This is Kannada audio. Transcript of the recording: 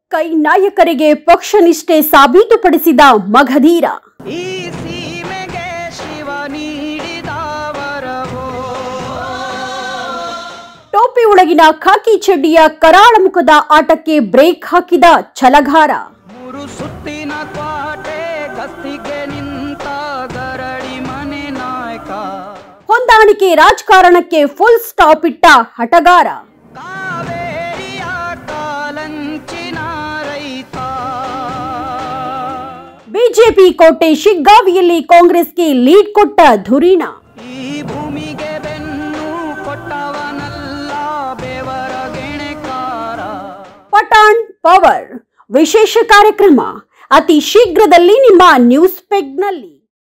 ಕೈ ನಾಯಕರಿಗೆ ಪಕ್ಷ ನಿಷ್ಠೆ ಸಾಬೀತುಪಡಿಸಿದ ಮಗಧೀರ ಈ ಸೀಮೆಗೆ ಶಿವ ನೀಡಿದವರವೋ ಟೋಪಿ ಒಳಗಿನ ಖಾಕಿ ಚಡ್ಡಿಯ ಕರಾಳ ಮುಖದ ಆಟಕ್ಕೆ ಬ್ರೇಕ್ ಹಾಕಿದ ಛಲಗಾರ ಮೂರು ಸುತ್ತಿನ ಕ್ವಾಟೆ ಗಸ್ತಿಗೆ ನಿಂತ ಗರಡಿ ಮನೆ ನಾಯಕ ಹೊಂದಾಣಿಕೆ ರಾಜಕಾರಣಕ್ಕೆ ಫುಲ್ ಸ್ಟಾಪ್ ಇಟ್ಟ ಹಟಗಾರ ಕಾವೇರಿಯ ಕಾಲಂಚಿನ ರೈತ ಬಿಜೆಪಿ ಕೋಟೆ ಶಿಗ್ಗಾವಿಯಲ್ಲಿ ಕಾಂಗ್ರೆಸ್ಗೆ ಲೀಡ್ ಕೊಟ್ಟ ಧುರೀಣ ಈ ಭೂಮಿಗೆ ಬೆನ್ನು ಕೊಟ್ಟವನಲ್ಲ ಬೆವರ ಗೆಣೆಕಾರ ಪಠಾಣ್ ಪವರ್ ವಿಶೇಷ ಕಾರ್ಯಕ್ರಮ ಅತಿ ಶೀಘ್ರದಲ್ಲಿ ನಿಮ್ಮ ನ್ಯೂಸ್ ಪೆಗ್ನಲ್ಲಿ